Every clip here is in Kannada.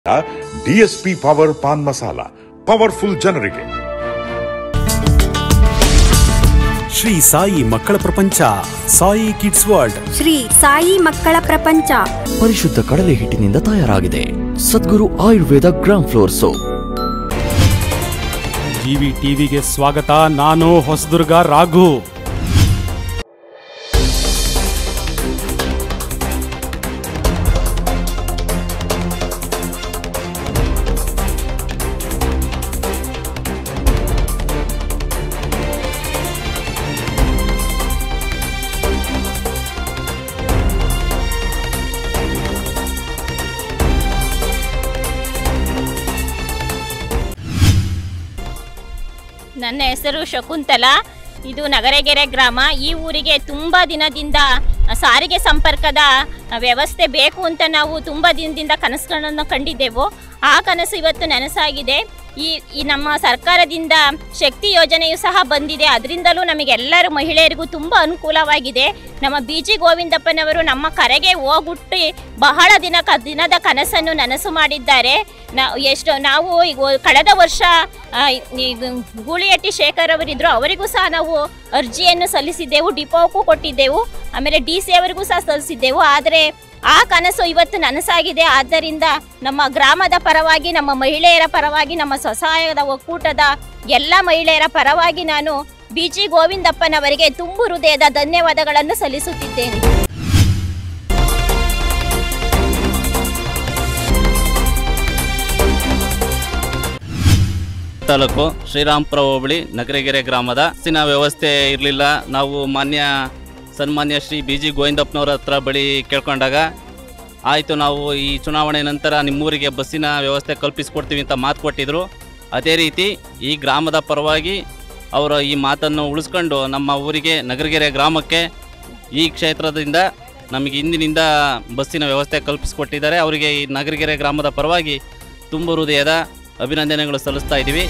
DSP power pan masala powerful ಜನರಿಗೆ ಶ್ರೀ ಸಾಯಿ ಮಕ್ಕಳ ಪ್ರಪಂಚ ಸಾಯಿ ಕಿಡ್ಸ್ ವರ್ಲ್ಡ್ ಶ್ರೀ ಸಾಯಿ ಮಕ್ಕಳ ಪ್ರಪಂಚ ಪರಿಶುದ್ಧ ಕಡಲೆ ಹಿಟ್ಟಿನಿಂದ ತಯಾರಾಗಿದೆ Sadguru Ayurveda gram flour soap GV ಟಿವಿಗೆ ಸ್ವಾಗತ ನಾನು ಹೊಸದುರ್ಗ ರಾಘು ನನ್ನ ಹೆಸರು ಶಕುಂತಲಾ ಇದು ನಗರಗೆರೆ ಗ್ರಾಮ ಈ ಊರಿಗೆ ತುಂಬ ದಿನದಿಂದ ಸಾರಿಗೆ ಸಂಪರ್ಕದ ವ್ಯವಸ್ಥೆ ಬೇಕು ಅಂತ ನಾವು ತುಂಬ ದಿನದಿಂದ ಕನಸುಗಳನ್ನು ಕಂಡಿದ್ದೆವು ಆ ಕನಸು ಇವತ್ತು ನನಸಾಗಿದೆ ಈ ಈ ನಮ್ಮ ಸರ್ಕಾರದಿಂದ ಶಕ್ತಿ ಯೋಜನೆಯು ಸಹ ಬಂದಿದೆ ಅದರಿಂದಲೂ ನಮಗೆಲ್ಲರೂ ಮಹಿಳೆಯರಿಗೂ ತುಂಬ ಅನುಕೂಲವಾಗಿದೆ ನಮ್ಮ ಬಿ ಜಿ ಗೋವಿಂದಪ್ಪನವರು ನಮ್ಮ ಕರೆಗೆ ಹೋಗುಟ್ಟಿ ಬಹಳ ದಿನ ಕ ದಿನದ ಕನಸನ್ನು ನನಸು ಮಾಡಿದ್ದಾರೆ ನಾವು ಎಷ್ಟು ನಾವು ಈಗ ಕಳೆದ ವರ್ಷ ಆ, ಈಗ ಗೂಳಿಹಟ್ಟಿ ಶೇಖರ್ ಅವರಿದ್ರು ಅವರಿಗೂ ಸಹ ನಾವು ಅರ್ಜಿಯನ್ನು ಸಲ್ಲಿಸಿದ್ದೆವು ಡಿಪೋಕ್ಕೂ ಕೊಟ್ಟಿದ್ದೆವು ಆಮೇಲೆ ಡಿ ಸಿ ಅವರಿಗೂ ಸಹ ಸಲ್ಲಿಸಿದ್ದೆವು ಆದರೆ ಆ ಕನಸು ಇವತ್ತು ನನಸಾಗಿದೆ ಆದ್ದರಿಂದ ನಮ್ಮ ಗ್ರಾಮದ ಪರವಾಗಿ ನಮ್ಮ ಮಹಿಳೆಯರ ಪರವಾಗಿ ನಮ್ಮ ಸ್ವಸಹಾಯದ ಒಕ್ಕೂಟದ ಎಲ್ಲ ಮಹಿಳೆಯರ ಪರವಾಗಿ ನಾನು ಬಿ ಜಿ ಗೋವಿಂದಪ್ಪನವರಿಗೆ ತುಂಬು ಹೃದಯದ ಧನ್ಯವಾದಗಳನ್ನು ಸಲ್ಲಿಸುತ್ತಿದ್ದೇನೆ ತಾಲೂಕು ಶ್ರೀರಾಮ್ಪುರ ಹೋಬಳಿ ನಗರಗೆರೆ ಗ್ರಾಮದ ಬಸ್ಸಿನ ವ್ಯವಸ್ಥೆ ಇರಲಿಲ್ಲ ನಾವು ಮಾನ್ಯ ಸನ್ಮಾನ್ಯ ಶ್ರೀ ಬಿ ಜಿ ಗೋವಿಂದಪ್ಪನವ್ರ ಹತ್ರ ಬಳಿ ಕೇಳ್ಕೊಂಡಾಗ ಆಯಿತು ನಾವು ಈ ಚುನಾವಣೆ ನಂತರ ನಿಮ್ಮೂರಿಗೆ ಬಸ್ಸಿನ ವ್ಯವಸ್ಥೆ ಕಲ್ಪಿಸ್ಕೊಡ್ತೀವಿ ಅಂತ ಮಾತು ಕೊಟ್ಟಿದ್ರು ಅದೇ ರೀತಿ ಈ ಗ್ರಾಮದ ಪರವಾಗಿ ಅವರು ಈ ಮಾತನ್ನು ಉಳಿಸ್ಕೊಂಡು ನಮ್ಮ ಊರಿಗೆ ನಗರಗೆರೆ ಗ್ರಾಮಕ್ಕೆ ಈ ಕ್ಷೇತ್ರದಿಂದ ನಮಗೆ ಇಂದಿನಿಂದ ಬಸ್ಸಿನ ವ್ಯವಸ್ಥೆ ಕಲ್ಪಿಸಿಕೊಟ್ಟಿದ್ದಾರೆ ಅವರಿಗೆ ಈ ನಗರಗೆರೆ ಗ್ರಾಮದ ಪರವಾಗಿ ತುಂಬ ಹೃದಯದ ಅಭಿನಂದನೆಗಳು ಸಲ್ಲಿಸ್ತಾ ಇದ್ದೀವಿ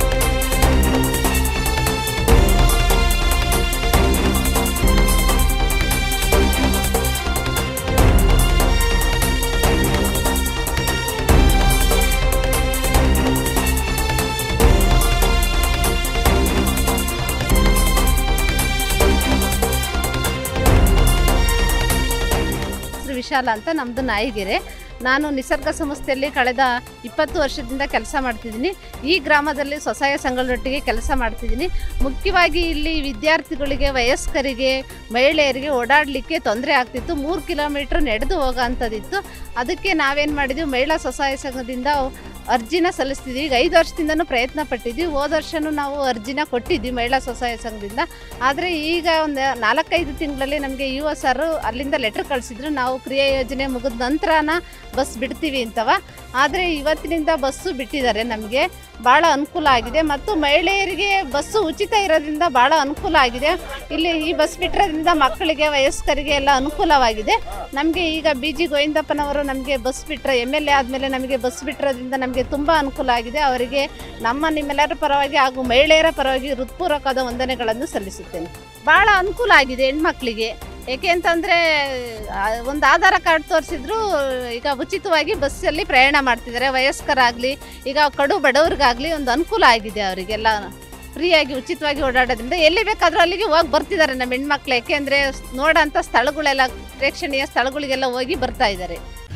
ಹೆಸರು ವಿಶಾಲ ಅಂತ ನಮ್ಮದು ನಾಯಿಗೆರೆ ನಾನು ನಿಸರ್ಗ ಸಂಸ್ಥೆಯಲ್ಲಿ ಕಳೆದ ಇಪ್ಪತ್ತು ವರ್ಷದಿಂದ ಕೆಲಸ ಮಾಡ್ತಿದ್ದೀನಿ ಈ ಗ್ರಾಮದಲ್ಲಿ ಸ್ವಸಹಾಯ ಸಂಘಗಳೊಟ್ಟಿಗೆ ಕೆಲಸ ಮಾಡ್ತಿದ್ದೀನಿ ಮುಖ್ಯವಾಗಿ ಇಲ್ಲಿ ವಿದ್ಯಾರ್ಥಿಗಳಿಗೆ ವಯಸ್ಕರಿಗೆ ಮಹಿಳೆಯರಿಗೆ ಓಡಾಡಲಿಕ್ಕೆ ತೊಂದರೆ ಆಗ್ತಿತ್ತು ಮೂರು ಕಿಲೋಮೀಟ್ರ್ ನಡೆದು ಹೋಗೋ ಅಂಥದ್ದಿತ್ತು ಅದಕ್ಕೆ ನಾವೇನು ಮಾಡಿದ್ವಿ ಮಹಿಳಾ ಸ್ವಸಹಾಯ ಸಂಘದಿಂದ ಅರ್ಜಿನ ಸಲ್ಲಿಸ್ತಿದ್ವಿ ಈಗ ಐದು ವರ್ಷದಿಂದನೂ ಪ್ರಯತ್ನ ಪಟ್ಟಿದ್ವಿ ಹೋದ ವರ್ಷನೂ ನಾವು ಅರ್ಜಿನ ಕೊಟ್ಟಿದ್ವಿ ಮಹಿಳಾ ಸ್ವಸಹಾಯ ಸಂಘದಿಂದ ಆದರೆ ಈಗ ಒಂದು ನಾಲ್ಕೈದು ತಿಂಗಳಲ್ಲಿ ನಮಗೆ ಯು ಎಸ್ ಆರ್ ಅಲ್ಲಿಂದ ಲೆಟ್ರ್ ಕಳಿಸಿದ್ರು ನಾವು ಕ್ರಿಯಾ ಯೋಜನೆ ಮುಗಿದ ನಂತರನ ಬಸ್ ಬಿಡ್ತೀವಿ ಅಂತವ ಆದರೆ ಇವತ್ತಿನಿಂದ ಬಸ್ಸು ಬಿಟ್ಟಿದ್ದಾರೆ ನಮಗೆ ಭಾಳ ಅನುಕೂಲ ಆಗಿದೆ ಮತ್ತು ಮಹಿಳೆಯರಿಗೆ ಬಸ್ಸು ಉಚಿತ ಇರೋದ್ರಿಂದ ಭಾಳ ಅನುಕೂಲ ಆಗಿದೆ ಇಲ್ಲಿ ಈ ಬಸ್ ಬಿಟ್ಟಿರೋದ್ರಿಂದ ಮಕ್ಕಳಿಗೆ ವಯಸ್ಕರಿಗೆ ಎಲ್ಲ ಅನುಕೂಲವಾಗಿದೆ ನಮಗೆ ಈಗ ಬಿ ಜಿ ಗೋವಿಂದಪ್ಪನವರು ನಮಗೆ ಬಸ್ ಬಿಟ್ಟರೆ ಎಮ್ ಎಲ್ ಎ ಆದಮೇಲೆ ನಮಗೆ ಬಸ್ ಬಿಟ್ಟಿರೋದ್ರಿಂದ ನಮಗೆ ತುಂಬ ಅನುಕೂಲ ಆಗಿದೆ ಅವರಿಗೆ ನಮ್ಮ ನಿಮ್ಮೆಲ್ಲರ ಪರವಾಗಿ ಹಾಗೂ ಮಹಿಳೆಯರ ಪರವಾಗಿ ಹೃತ್ಪೂರ್ವಕವಾದ ವಂದನೆಗಳನ್ನು ಸಲ್ಲಿಸುತ್ತೇನೆ ಭಾಳ ಅನುಕೂಲ ಆಗಿದೆ ಹೆಣ್ಮಕ್ಳಿಗೆ ಏಕೆ ಅಂತಂದರೆ ಒಂದು ಆಧಾರ ಕಾರ್ಡ್ ತೋರಿಸಿದ್ರು ಈಗ ಉಚಿತವಾಗಿ ಬಸ್ಸಲ್ಲಿ ಪ್ರಯಾಣ ಮಾಡ್ತಿದ್ದಾರೆ ವಯಸ್ಕರಾಗಲಿ ಈಗ ಕಡು ಬಡವ್ರಿಗಾಗಲಿ ಒಂದು ಅನುಕೂಲ ಆಗಿದೆ ಅವರಿಗೆಲ್ಲ ಫ್ರೀಯಾಗಿ ಉಚಿತವಾಗಿ ಓಡಾಡೋದ್ರಿಂದ ಎಲ್ಲಿ ಬೇಕಾದರೂ ಅಲ್ಲಿಗೆ ಹೋಗಿ ಬರ್ತಿದ್ದಾರೆ ನಮ್ಮ ಹೆಣ್ಮಕ್ಳು ಯಾಕೆಂದರೆ ನೋಡೋಂಥ ಸ್ಥಳಗಳೆಲ್ಲ ಪ್ರೇಕ್ಷಣೀಯ ಸ್ಥಳಗಳಿಗೆಲ್ಲ ಹೋಗಿ ಬರ್ತಾ ಇದ್ದಾರೆ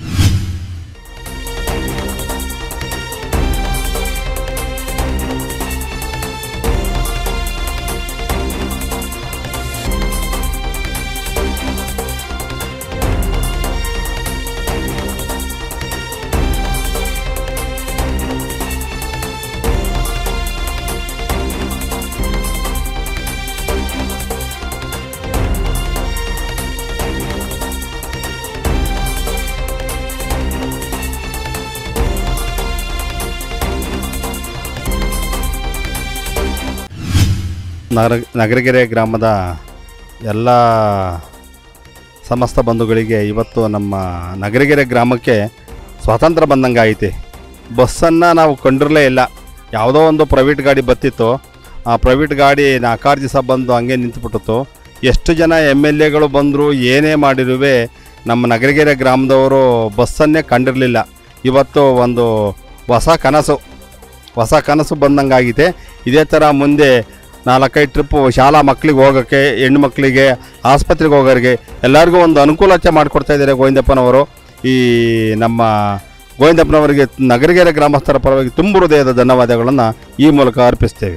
ನಗರ ನಗರಗೆರೆ ಗ್ರಾಮದ ಎಲ್ಲ ಸಮಸ್ತ ಬಂಧುಗಳಿಗೆ ಇವತ್ತು ನಮ್ಮ ನಗರಗೆರೆ ಗ್ರಾಮಕ್ಕೆ ಸ್ವಾತಂತ್ರ್ಯ ಬಂದಂಗೆ ಐತಿ ಬಸ್ಸನ್ನು ನಾವು ಕಂಡಿರಲೇ ಇಲ್ಲ ಯಾವುದೋ ಒಂದು ಪ್ರೈವೇಟ್ ಗಾಡಿ ಬತ್ತಿತ್ತು ಆ ಪ್ರೈವೇಟ್ ಗಾಡಿ ನಾಲ್ಕಾರು ದಿವಸ ಬಂದು ಹಂಗೆ ನಿಂತುಬಿಟ್ಟಿತ್ತು ಎಷ್ಟು ಜನ ಎಮ್ ಎಲ್ ಎಗಳು ಬಂದರು ಏನೇ ಮಾಡಿರುವೆ ನಮ್ಮ ನಗರಗೆರೆ ಗ್ರಾಮದವರು ಬಸ್ಸನ್ನೇ ಕಂಡಿರಲಿಲ್ಲ ಇವತ್ತು ಒಂದು ಹೊಸ ಕನಸು ಹೊಸ ಕನಸು ಬಂದಂಗಾಗಿದೆ ಇದೇ ಥರ ಮುಂದೆ ನಾಲ್ಕೈದು ಟ್ರಿಪ್ಪು ಶಾಲಾ ಮಕ್ಕಳಿಗೆ ಹೋಗೋಕ್ಕೆ ಹೆಣ್ಣು ಮಕ್ಕಳಿಗೆ ಆಸ್ಪತ್ರೆಗೆ ಹೋಗೋರಿಗೆ ಎಲ್ಲರಿಗೂ ಒಂದು ಅನುಕೂಲತೆ ಮಾಡಿಕೊಡ್ತಾ ಇದ್ದಾರೆ ಗೋವಿಂದಪ್ಪನವರು ಈ ನಮ್ಮ ಗೋವಿಂದಪ್ಪನವರಿಗೆ ನಗರಗೆರೆ ಗ್ರಾಮಸ್ಥರ ಪರವಾಗಿ ತುಂಬ ಹೃದಯದ ಧನ್ಯವಾದಗಳನ್ನು ಈ ಮೂಲಕ ಅರ್ಪಿಸ್ತೇವೆ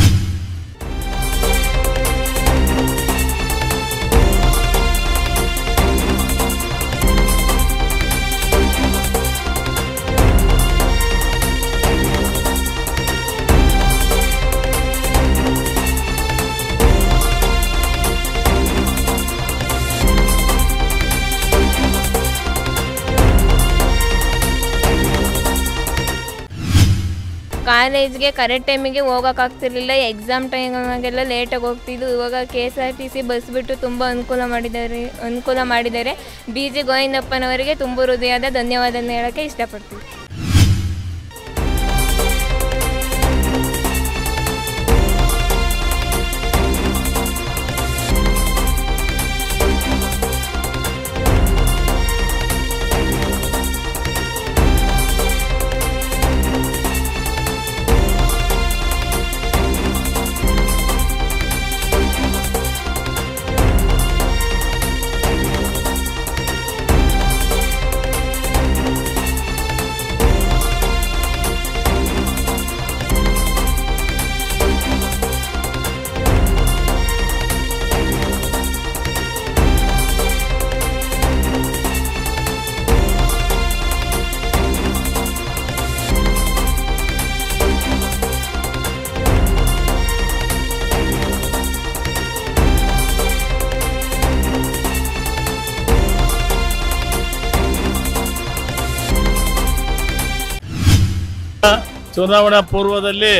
ಕಾಲೇಜ್ಗೆ ಕರೆಕ್ಟ್ ಟೈಮಿಗೆ ಹೋಗೋಕ್ಕಾಗ್ತಿರ್ಲಿಲ್ಲ ಎಕ್ಸಾಮ್ ಟೈಮಾಗೆಲ್ಲ ಲೇಟಾಗಿ ಹೋಗ್ತಿದ್ದು ಇವಾಗ K S R T C bus ಬಿಟ್ಟು ತುಂಬ ಅನುಕೂಲ ಮಾಡಿದ್ದಾರೆ ಅನುಕೂಲ ಮಾಡಿದ್ದಾರೆ ಬಿ ಜಿ ಗೋವಿಂದಪ್ಪನವರಿಗೆ ತುಂಬ ಹೃದಯದ ಧನ್ಯವಾದ ಹೇಳೋಕ್ಕೆ ಇಷ್ಟಪಡ್ತೀನಿ ಚುನಾವಣಾ ಪೂರ್ವದಲ್ಲಿ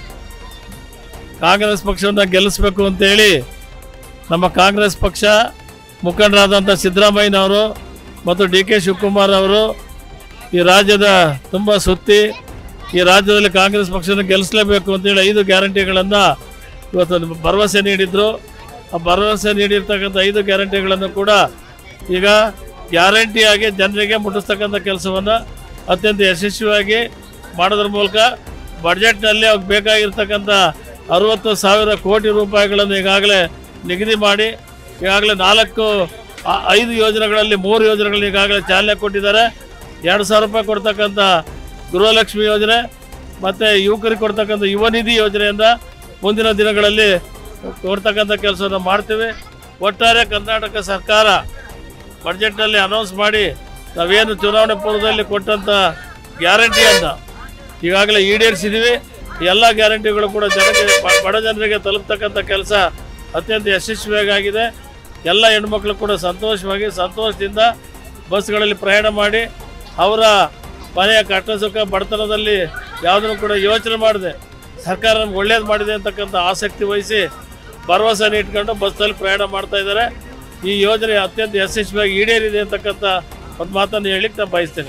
ಕಾಂಗ್ರೆಸ್ ಪಕ್ಷವನ್ನು ಗೆಲ್ಲಿಸಬೇಕು ಅಂತೇಳಿ ನಮ್ಮ ಕಾಂಗ್ರೆಸ್ ಪಕ್ಷ ಮುಖಂಡರಾದಂಥ ಸಿದ್ದರಾಮಯ್ಯನವರು ಮತ್ತು ಡಿ ಕೆ ಶಿವಕುಮಾರ್ ಅವರು ಈ ರಾಜ್ಯದ ತುಂಬ ಸುತ್ತಿ ಈ ರಾಜ್ಯದಲ್ಲಿ ಕಾಂಗ್ರೆಸ್ ಪಕ್ಷವನ್ನು ಗೆಲ್ಲಿಸಲೇಬೇಕು ಅಂತೇಳಿ ಐದು ಗ್ಯಾರಂಟಿಗಳನ್ನು ಇವತ್ತು ಭರವಸೆ ನೀಡಿದ್ರು ಆ ಭರವಸೆ ನೀಡಿರ್ತಕ್ಕಂಥ ಐದು ಗ್ಯಾರಂಟಿಗಳನ್ನು ಕೂಡ ಈಗ ಗ್ಯಾರಂಟಿಯಾಗಿ ಜನರಿಗೆ ಮುಟ್ಟಿಸ್ತಕ್ಕಂಥ ಕೆಲಸವನ್ನು ಅತ್ಯಂತ ಯಶಸ್ವಿಯಾಗಿ ಮಾಡೋದ್ರ ಮೂಲಕ ಬಡ್ಜೆಟ್ನಲ್ಲಿ ಅವ್ರಿಗೆ ಬೇಕಾಗಿರ್ತಕ್ಕಂಥ ಅರುವತ್ತು ಸಾವಿರ ಕೋಟಿ ರೂಪಾಯಿಗಳನ್ನು ಈಗಾಗಲೇ ನಿಗದಿ ಮಾಡಿ ಈಗಾಗಲೇ ನಾಲ್ಕು ಆ- ಐದು ಯೋಜನೆಗಳಲ್ಲಿ ಮೂರು ಯೋಜನೆಗಳನ್ನ ಈಗಾಗಲೇ ಚಾಲನೆ ಕೊಟ್ಟಿದ್ದಾರೆ ಎರಡು ಸಾವಿರ ರೂಪಾಯಿ ಕೊಡ್ತಕ್ಕಂಥ ಗೃಹಲಕ್ಷ್ಮಿ ಯೋಜನೆ ಮತ್ತು ಯುವಕರಿಗೆ ಕೊಡ್ತಕ್ಕಂಥ ಯುವ ನಿಧಿ ಯೋಜನೆಯಿಂದ ಮುಂದಿನ ದಿನಗಳಲ್ಲಿ ಕೊಡ್ತಕ್ಕಂಥ ಕೆಲಸವನ್ನು ಮಾಡ್ತೀವಿ ಒಟ್ಟಾರೆ ಕರ್ನಾಟಕ ಸರ್ಕಾರ ಬಡ್ಜೆಟ್ನಲ್ಲಿ ಅನೌನ್ಸ್ ಮಾಡಿ ನಾವೇನು ಚುನಾವಣೆ ಪೂರ್ವದಲ್ಲಿ ಕೊಟ್ಟಂಥ ಗ್ಯಾರಂಟಿಯನ್ನು ಈಗಾಗಲೇ ಈಡೇರಿಸಿದ್ದೀವಿ ಎಲ್ಲ ಗ್ಯಾರಂಟಿಗಳು ಕೂಡ ಜನಕ್ಕೆ ಬ- ಬಡ ಜನರಿಗೆ ತಲುಪ್ತಕ್ಕಂಥ ಕೆಲಸ ಅತ್ಯಂತ ಯಶಸ್ವಿಯಾಗಿ ಆಗಿದೆ ಎಲ್ಲ ಹೆಣ್ಮಕ್ಳು ಕೂಡ ಸಂತೋಷವಾಗಿ ಸಂತೋಷದಿಂದ ಬಸ್ಗಳಲ್ಲಿ ಪ್ರಯಾಣ ಮಾಡಿ ಅವರ ಮನೆಯ ಕಷ್ಟ ಸುಖ ಬಡತನದಲ್ಲಿ ಯಾವುದನ್ನು ಕೂಡ ಯೋಚನೆ ಮಾಡದೆ ಸರ್ಕಾರ ನಮ್ಗೆ ಒಳ್ಳೇದು ಮಾಡಿದೆ ಅಂತಕ್ಕಂಥ ಆಸಕ್ತಿ ವಹಿಸಿ ಭರವಸೆನ ಇಟ್ಕೊಂಡು ಬಸ್ಸಲ್ಲಿ ಪ್ರಯಾಣ ಮಾಡ್ತಾ ಇದ್ದಾರೆ ಈ ಯೋಜನೆ ಅತ್ಯಂತ ಯಶಸ್ವಿಯಾಗಿ ಈಡೇರಿದೆ ಅಂತಕ್ಕಂಥ ಒಂದು ಮಾತನ್ನು ಹೇಳಿಕ್ಕೆ ನಾನು ಬಯಸ್ತೇನೆ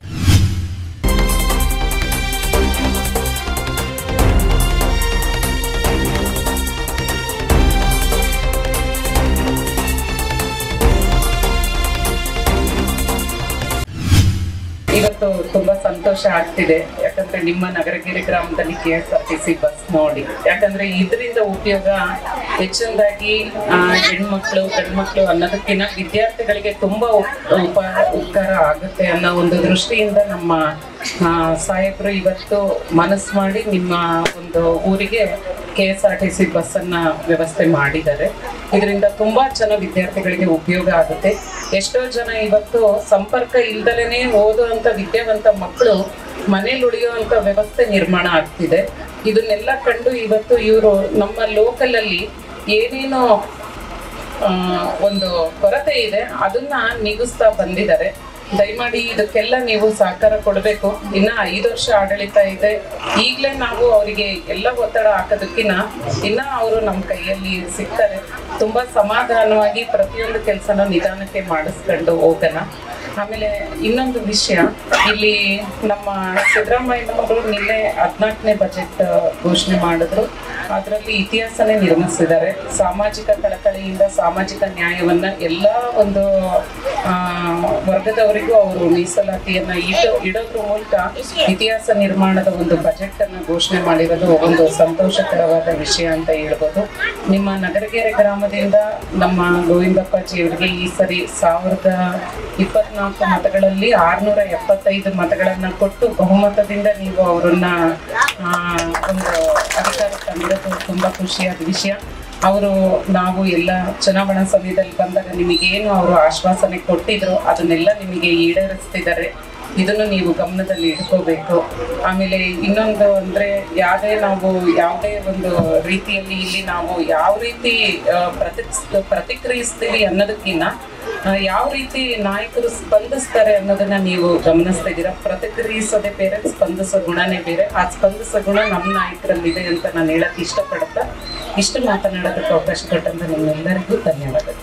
ಇವತ್ತು ತುಂಬಾ ಸಂತೋಷ ಆಗ್ತಿದೆ ಯಾಕಂದ್ರೆ ನಿಮ್ಮ ನಗರಗಿರಿ ಗ್ರಾಮದಲ್ಲಿ K S R T C bus ನೋಡಿ ಯಾಕಂದ್ರೆ ಇದರಿಂದ ಉಪಯೋಗ ಹೆಚ್ಚಿನದಾಗಿ ಆ, ಹೆಣ್ಮಕ್ಳು ಗಂಡ್ಮಕ್ಳು ಅನ್ನೋದಕ್ಕಿಂತ ವಿದ್ಯಾರ್ಥಿಗಳಿಗೆ ತುಂಬಾ ಉಪ್- ಉಪ ಉಪಕಾರ ಆಗುತ್ತೆ ಅನ್ನೋ ಒಂದು ದೃಷ್ಟಿಯಿಂದ ನಮ್ಮ ಆ, ಸಾಹೇಬರು ಇವತ್ತು ಮನಸ್ಸು ಮಾಡಿ ನಿಮ್ಮ ಒಂದು ಊರಿಗೆ K S R T C ಬಸ್ಸನ್ನ ವ್ಯವಸ್ಥೆ ಮಾಡಿದ್ದಾರೆ ಇದರಿಂದ ತುಂಬಾ ಜನ ವಿದ್ಯಾರ್ಥಿಗಳಿಗೆ ಉಪಯೋಗ ಆಗುತ್ತೆ ಎಷ್ಟೋ ಜನ ಇವತ್ತು ಸಂಪರ್ಕ ಇಲ್ದಲೇನೆ ಓದುವಂತ ವಿದ್ಯಾವಂತ ಮಕ್ಕಳು ಮನೇಲಿ ಉಳಿಯುವಂತ ವ್ಯವಸ್ಥೆ ನಿರ್ಮಾಣ ಆಗ್ತಿದೆ ಇದನ್ನೆಲ್ಲ ಕಂಡು ಇವತ್ತು ಇವರು ನಮ್ಮ ಲೋಕಲ್ ಅಲ್ಲಿ ಏನೇನೋ ಆ, ಒಂದು ಕೊರತೆ ಇದೆ ಅದನ್ನ ನೀಗಿಸ್ತಾ ಬಂದಿದ್ದಾರೆ ದಯಮಾಡಿ ಇದಕ್ಕೆಲ್ಲ ನೀವು ಸಹಕಾರ ಕೊಡಬೇಕು ಇನ್ನ ಐದು ವರ್ಷ ಆಡಳಿತ ಇದೆ ಈಗಲೇ ನಾವು ಅವರಿಗೆ ಎಲ್ಲ ಒತ್ತಡ ಹಾಕೋದಕ್ಕಿನ್ನ ಇನ್ನ ಅವರು ನಮ್ಮ ಕೈಯಲ್ಲಿ ಸಿಗ್ತಾರೆ ತುಂಬಾ ಸಮಾಧಾನವಾಗಿ ಪ್ರತಿಯೊಂದು ಕೆಲಸನ ನಿಧಾನಕ್ಕೆ ಮಾಡಿಸ್ಕೊಂಡು ಹೋಗೋಣ ಆಮೇಲೆ ಇನ್ನೊಂದು ವಿಷಯ ಇಲ್ಲಿ ನಮ್ಮ ಸಿದ್ದರಾಮಯ್ಯನವರು ನಿನ್ನೆ ಹದಿನಾಲ್ಕನೇ ಬಜೆಟ್ ಘೋಷಣೆ ಮಾಡಿದ್ರು ಅದರಲ್ಲಿ ಇತಿಹಾಸನೇ ನಿರ್ಮಿಸಿದ್ದಾರೆ ಸಾಮಾಜಿಕ ಕಳಕಳಿಯಿಂದ ಸಾಮಾಜಿಕ ನ್ಯಾಯವನ್ನ ಎಲ್ಲ ಒಂದು ಆ, ವರ್ಗದವರಿಗೂ ಅವರು ಮೀಸಲಾತಿಯನ್ನ ಇಟ್ಟು ಇಡೋದ್ರ ಮೂಲಕ ಇತಿಹಾಸ ನಿರ್ಮಾಣದ ಒಂದು ಬಜೆಟ್ ಅನ್ನ ಘೋಷಣೆ ಮಾಡಿರೋದು ಒಂದು ಸಂತೋಷಕರವಾದ ವಿಷಯ ಅಂತ ಹೇಳ್ಬೋದು ನಿಮ್ಮ ನಗರಗೆರೆ ಗ್ರಾಮದಿಂದ ನಮ್ಮ ಗೋವಿಂದಪ್ಪಾಜಿ ಅವರಿಗೆ ಈ ಸರಿ ಸಾವಿರದ ಇಪ್ಪತ್ನಾಲ್ಕು ಮತಗಳಲ್ಲಿ ಆರ್ನೂರ ಎಪ್ಪತ್ತೈದು ಮತಗಳನ್ನ ಕೊಟ್ಟು ಬಹುಮತದಿಂದ ನೀವು ಅವರನ್ನ ಆ, ಒಂದು ಅಧಿಕಾರ ತಂದಿರೋದು ತುಂಬಾ ಖುಷಿಯಾದ ವಿಷಯ ಅವರು ನಾವು ಎಲ್ಲ ಚುನಾವಣಾ ಸಮಯದಲ್ಲಿ ಬಂದಾಗ ನಿಮಗೇನು ಅವರು ಆಶ್ವಾಸನೆ ಕೊಟ್ಟಿದ್ರು ಅದನ್ನೆಲ್ಲ ನಿಮಗೆ ಈಡೇರಿಸ್ತಿದ್ದಾರೆ ಇದನ್ನು ನೀವು ಗಮನದಲ್ಲಿ ಇಟ್ಕೋಬೇಕು ಆಮೇಲೆ ಇನ್ನೊಂದು ಅಂದ್ರೆ ಯಾವುದೇ ನಾವು ಯಾವುದೇ ಒಂದು ರೀತಿಯಲ್ಲಿ ಇಲ್ಲಿ ನಾವು ಯಾವ ರೀತಿ ಆ, ಪ್ರತಿಕ್ಸ್ ಪ್ರತಿಕ್ರಿಯಿಸ್ತೀವಿ ಅನ್ನೋದಕ್ಕಿಂತ ಆ, ಯಾವ ರೀತಿ ನಾಯಕರು ಸ್ಪಂದಿಸ್ತಾರೆ ಅನ್ನೋದನ್ನ ನೀವು ಗಮನಿಸ್ತಾ ಇದ್ದೀರಾ ಪ್ರತಿಕ್ರಿಯಿಸೋದೇ ಬೇರೆ ಸ್ಪಂದಿಸೋ ಗುಣನೇ ಬೇರೆ ಆ ಸ್ಪಂದಿಸೋ ಗುಣ ನಮ್ಮ ನಾಯಕರಲ್ಲಿದೆ ಅಂತ ನಾನು ಹೇಳಕ್ ಇಷ್ಟಪಡುತ್ತಾ ಇಷ್ಟು ಮಾತನಾಡೋದಕ್ಕೆ ಅವಕಾಶ ಕೊಟ್ಟಂತ ನಿಮ್ಮೆಲ್ಲರಿಗೂ ಧನ್ಯವಾದಗಳು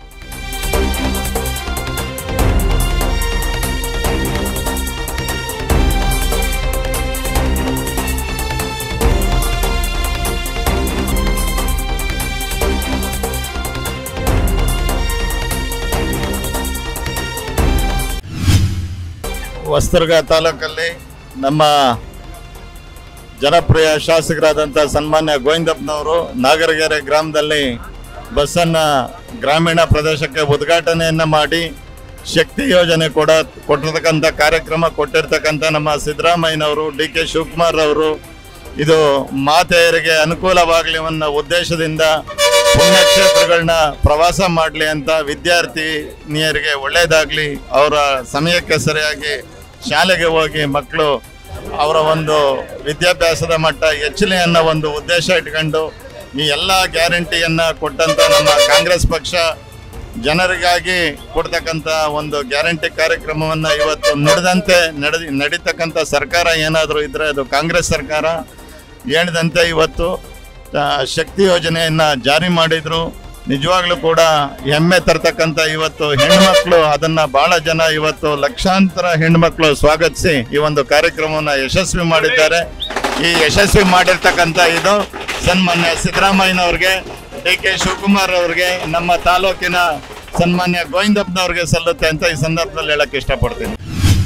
ಹೊಸದುರ್ಗ ತಾಲೂಕಲ್ಲಿ ನಮ್ಮ ಜನಪ್ರಿಯ ಶಾಸಕರಾದಂಥ ಸನ್ಮಾನ್ಯ ಗೋವಿಂದಪ್ಪನವರು ನಾಗರಗೆರೆ ಗ್ರಾಮದಲ್ಲಿ ಬಸ್ಸನ್ನು ಗ್ರಾಮೀಣ ಪ್ರದೇಶಕ್ಕೆ ಉದ್ಘಾಟನೆಯನ್ನು ಮಾಡಿ ಶಕ್ತಿ ಯೋಜನೆ ಕೊಡ ಕೊಟ್ಟಿರ್ತಕ್ಕಂಥ ಕಾರ್ಯಕ್ರಮ ಕೊಟ್ಟಿರ್ತಕ್ಕಂಥ ನಮ್ಮ ಸಿದ್ದರಾಮಯ್ಯನವರು ಡಿ ಕೆ ಶಿವಕುಮಾರ್ ಅವರು ಇದು ಮಾತೆಯರಿಗೆ ಅನುಕೂಲವಾಗಲಿ ಅನ್ನೋ ಉದ್ದೇಶದಿಂದ ಪುಣ್ಯಕ್ಷೇತ್ರಗಳನ್ನ ಪ್ರವಾಸ ಮಾಡಲಿ ಅಂತ ವಿದ್ಯಾರ್ಥಿನಿಯರಿಗೆ ಒಳ್ಳೆಯದಾಗಲಿ ಅವರ ಸಮಯಕ್ಕೆ ಸರಿಯಾಗಿ ಶಾಲೆಗೆ ಹೋಗಿ ಮಕ್ಕಳು ಅವರ ಒಂದು ವಿದ್ಯಾಭ್ಯಾಸದ ಮಟ್ಟ ಹೆಚ್ಚಲಿ ಅನ್ನೋ ಒಂದು ಉದ್ದೇಶ ಇಟ್ಕೊಂಡು ಈ ಎಲ್ಲ ಗ್ಯಾರಂಟಿಯನ್ನು ಕೊಟ್ಟಂಥ ನಮ್ಮ ಕಾಂಗ್ರೆಸ್ ಪಕ್ಷ ಜನರಿಗಾಗಿ ಕೊಡ್ತಕ್ಕಂಥ ಒಂದು ಗ್ಯಾರಂಟಿ ಕಾರ್ಯಕ್ರಮವನ್ನು ಇವತ್ತು ನುಡಿದಂತೆ ನಡೆದಿ ನಡೀತಕ್ಕಂಥ ಸರ್ಕಾರ ಏನಾದರೂ ಇದ್ದರೆ ಅದು ಕಾಂಗ್ರೆಸ್ ಸರ್ಕಾರ ಹೇಳಿದಂತೆ ಇವತ್ತು ಆ, ಶಕ್ತಿ ಯೋಜನೆಯನ್ನು ಜಾರಿ ಮಾಡಿದರು ನಿಜವಾಗ್ಲೂ ಕೂಡ ಹೆಮ್ಮೆ ತರ್ತಕ್ಕಂಥ ಇವತ್ತು ಹೆಣ್ಮಕ್ಳು ಅದನ್ನು ಭಾಳ ಜನ ಇವತ್ತು ಲಕ್ಷಾಂತರ ಹೆಣ್ಮಕ್ಳು ಸ್ವಾಗತಿಸಿ ಈ ಒಂದು ಕಾರ್ಯಕ್ರಮವನ್ನು ಯಶಸ್ವಿ ಮಾಡಿದ್ದಾರೆ ಈ ಯಶಸ್ವಿ ಮಾಡಿರ್ತಕ್ಕಂಥ ಇದು ಸನ್ಮಾನ್ಯ ಸಿದ್ದರಾಮಯ್ಯನವ್ರಿಗೆ ಡಿ ಕೆ ಶಿವಕುಮಾರ್ ಅವ್ರಿಗೆ ನಮ್ಮ ತಾಲೂಕಿನ ಸನ್ಮಾನ್ಯ ಗೋವಿಂದಪ್ಪನವ್ರಿಗೆ ಸಲ್ಲುತ್ತೆ ಅಂತ ಈ ಸಂದರ್ಭದಲ್ಲಿ ಹೇಳಕ್ಕೆ ಇಷ್ಟಪಡ್ತೀನಿ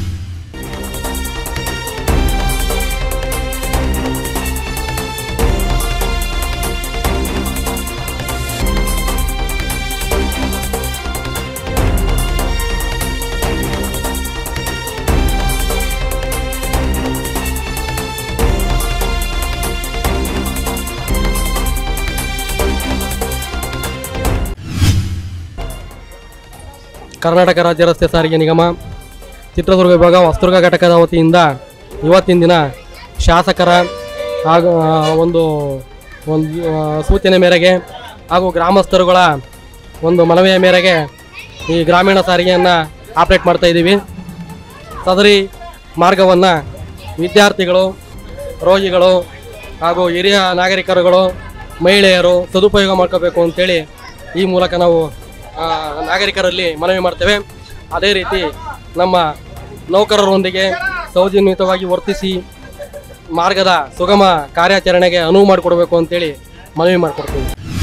ಕರ್ನಾಟಕ ರಾಜ್ಯ ರಸ್ತೆ ಸಾರಿಗೆ ನಿಗಮ ಚಿತ್ರದುರ್ಗ ವಿಭಾಗ ಹೊಸದುರ್ಗ ಘಟಕದ ವತಿಯಿಂದ ಇವತ್ತಿನ ದಿನ ಶಾಸಕರ ಹಾಗೂ ಆ, ಒಂದು ಒಂದು ಆ, ಸೂಚನೆ ಮೇರೆಗೆ ಹಾಗೂ ಗ್ರಾಮಸ್ಥರುಗಳ ಒಂದು ಮನವಿಯ ಮೇರೆಗೆ ಈ ಗ್ರಾಮೀಣ ಸಾರಿಗೆಯನ್ನು ಆಪ್ರೇಟ್ ಮಾಡ್ತಾ ಇದ್ದೀವಿ ಸದರಿ ಮಾರ್ಗವನ್ನು ವಿದ್ಯಾರ್ಥಿಗಳು ರೋಗಿಗಳು ಹಾಗೂ ಹಿರಿಯ ನಾಗರಿಕರುಗಳು ಮಹಿಳೆಯರು ಸದುಪಯೋಗ ಮಾಡ್ಕೋಬೇಕು ಅಂತೇಳಿ ಈ ಮೂಲಕ ನಾವು ಆ, ನಾಗರಿಕರಲ್ಲಿ ಮನವಿ ಮಾಡ್ತೇವೆ ಅದೇ ರೀತಿ ನಮ್ಮ ನೌಕರರೊಂದಿಗೆ ಸೌಜನ್ಯಯುತವಾಗಿ ವರ್ತಿಸಿ ಮಾರ್ಗದ ಸುಗಮ ಕಾರ್ಯಾಚರಣೆಗೆ ಅನುವು ಮಾಡಿಕೊಡ್ಬೇಕು ಅಂತೇಳಿ ಮನವಿ ಮಾಡಿಕೊಡ್ತೀವಿ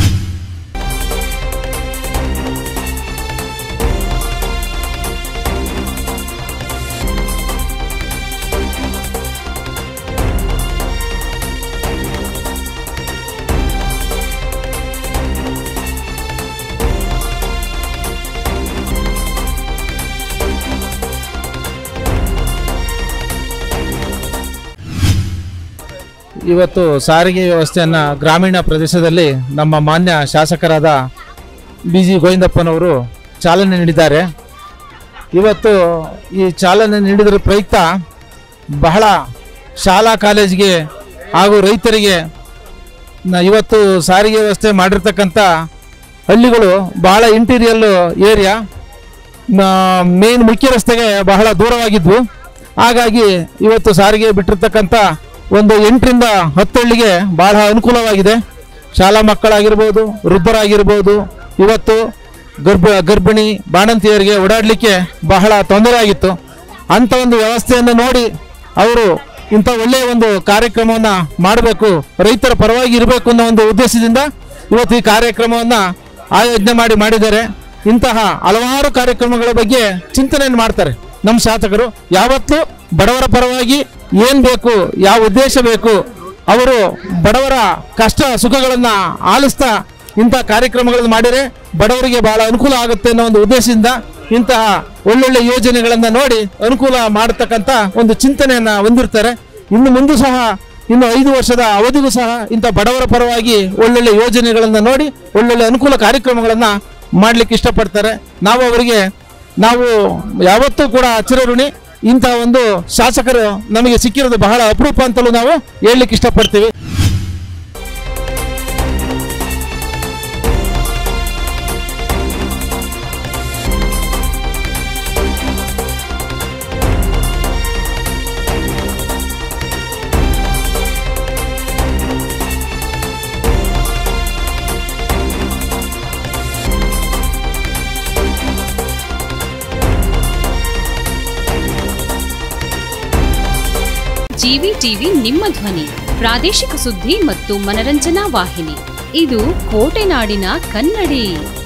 ಇವತ್ತು ಸಾರಿಗೆ ವ್ಯವಸ್ಥೆಯನ್ನು ಗ್ರಾಮೀಣ ಪ್ರದೇಶದಲ್ಲಿ ನಮ್ಮ ಮಾನ್ಯ ಶಾಸಕರಾದ ಬಿ ಜಿ ಗೋವಿಂದಪ್ಪನವರು ಚಾಲನೆ ನೀಡಿದ್ದಾರೆ ಇವತ್ತು ಈ ಚಾಲನೆ ನೀಡಿದ್ರ ಪ್ರಯುಕ್ತ ಬಹಳ ಶಾಲಾ ಕಾಲೇಜಿಗೆ ಹಾಗೂ ರೈತರಿಗೆ ನ- ಇವತ್ತು ಸಾರಿಗೆ ವ್ಯವಸ್ಥೆ ಮಾಡಿರ್ತಕ್ಕಂಥ ಹಳ್ಳಿಗಳು ಬಹಳ ಇಂಟೀರಿಯಲ್ ಏರಿಯಾ ಮೇನ್ ಮುಖ್ಯ ರಸ್ತೆಗೆ ಬಹಳ ದೂರವಾಗಿದ್ವು ಹಾಗಾಗಿ ಇವತ್ತು ಸಾರಿಗೆ ಬಿಟ್ಟಿರ್ತಕ್ಕಂಥ ಒಂದು ಎಂಟರಿಂದ ಹತ್ತು ಹಳ್ಳಿಗೆ ಬಹಳ ಅನುಕೂಲವಾಗಿದೆ ಶಾಲಾ ಮಕ್ಕಳಾಗಿರ್ಬೋದು ವೃದ್ಧರಾಗಿರ್ಬೋದು ಇವತ್ತು ಗರ್ಭ ಗರ್ಭಿಣಿ ಬಾಣಂತಿಯರಿಗೆ ಓಡಾಡಲಿಕ್ಕೆ ಬಹಳ ತೊಂದರೆ ಆಗಿತ್ತು ಅಂಥ ಒಂದು ವ್ಯವಸ್ಥೆಯನ್ನು ನೋಡಿ ಅವರು ಇಂಥ ಒಳ್ಳೆಯ ಒಂದು ಕಾರ್ಯಕ್ರಮವನ್ನ ಮಾಡಬೇಕು ರೈತರ ಪರವಾಗಿ ಇರಬೇಕು ಅನ್ನೋ ಒಂದು ಉದ್ದೇಶದಿಂದ ಇವತ್ತು ಈ ಕಾರ್ಯಕ್ರಮವನ್ನ ಆಯೋಜನೆ ಮಾಡಿ ಮಾಡಿದ್ದಾರೆ ಇಂತಹ ಹಲವಾರು ಕಾರ್ಯಕ್ರಮಗಳ ಬಗ್ಗೆ ಚಿಂತನೆಯನ್ನು ಮಾಡ್ತಾರೆ ನಮ್ಮ ಶಾಸಕರು ಯಾವತ್ತೂ ಬಡವರ ಪರವಾಗಿ ಏನ್ ಬೇಕು ಯಾವ ಉದ್ದೇಶ ಬೇಕು ಅವರು ಬಡವರ ಕಷ್ಟ ಸುಖಗಳನ್ನ ಆಲಿಸ್ತಾ ಇಂತಹ ಕಾರ್ಯಕ್ರಮಗಳನ್ನು ಮಾಡಿದರೆ ಬಡವರಿಗೆ ಬಹಳ ಅನುಕೂಲ ಆಗುತ್ತೆ ಅನ್ನೋ ಒಂದು ಉದ್ದೇಶದಿಂದ ಇಂತಹ ಒಳ್ಳೊಳ್ಳೆ ಯೋಜನೆಗಳನ್ನ ನೋಡಿ ಅನುಕೂಲ ಮಾಡತಕ್ಕಂತ ಒಂದು ಚಿಂತನೆಯನ್ನ ಹೊಂದಿರ್ತಾರೆ ಇನ್ನು ಮುಂದೆ ಸಹ ಇನ್ನು ಐದು ವರ್ಷದ ಅವಧಿಗೂ ಸಹ ಇಂಥ ಬಡವರ ಪರವಾಗಿ ಒಳ್ಳೊಳ್ಳೆ ಯೋಜನೆಗಳನ್ನ ನೋಡಿ ಒಳ್ಳೊಳ್ಳೆ ಅನುಕೂಲ ಕಾರ್ಯಕ್ರಮಗಳನ್ನ ಮಾಡ್ಲಿಕ್ಕೆ ಇಷ್ಟಪಡ್ತಾರೆ ನಾವು ಅವರಿಗೆ ನಾವು ಯಾವತ್ತೂ ಕೂಡ ಚಿರಋಣಿ ಇಂತಹ ಒಂದು ಶಾಸಕರು ನಮಗೆ ಸಿಕ್ಕಿರೋದು ಬಹಳ ಅಪರೂಪ ಅಂತಲೂ ನಾವು ಹೇಳಲಿಕ್ಕೆ ಇಷ್ಟಪಡ್ತೀವಿ ಜಿವಿ ಟಿವಿ ನಿಮ್ಮ ಧ್ವನಿ ಪ್ರಾದೇಶಿಕ ಸುದ್ದಿ ಮತ್ತು ಮನರಂಜನಾ ವಾಹಿನಿ ಇದು ಕೋಟೆನಾಡಿನ ಕನ್ನಡಿ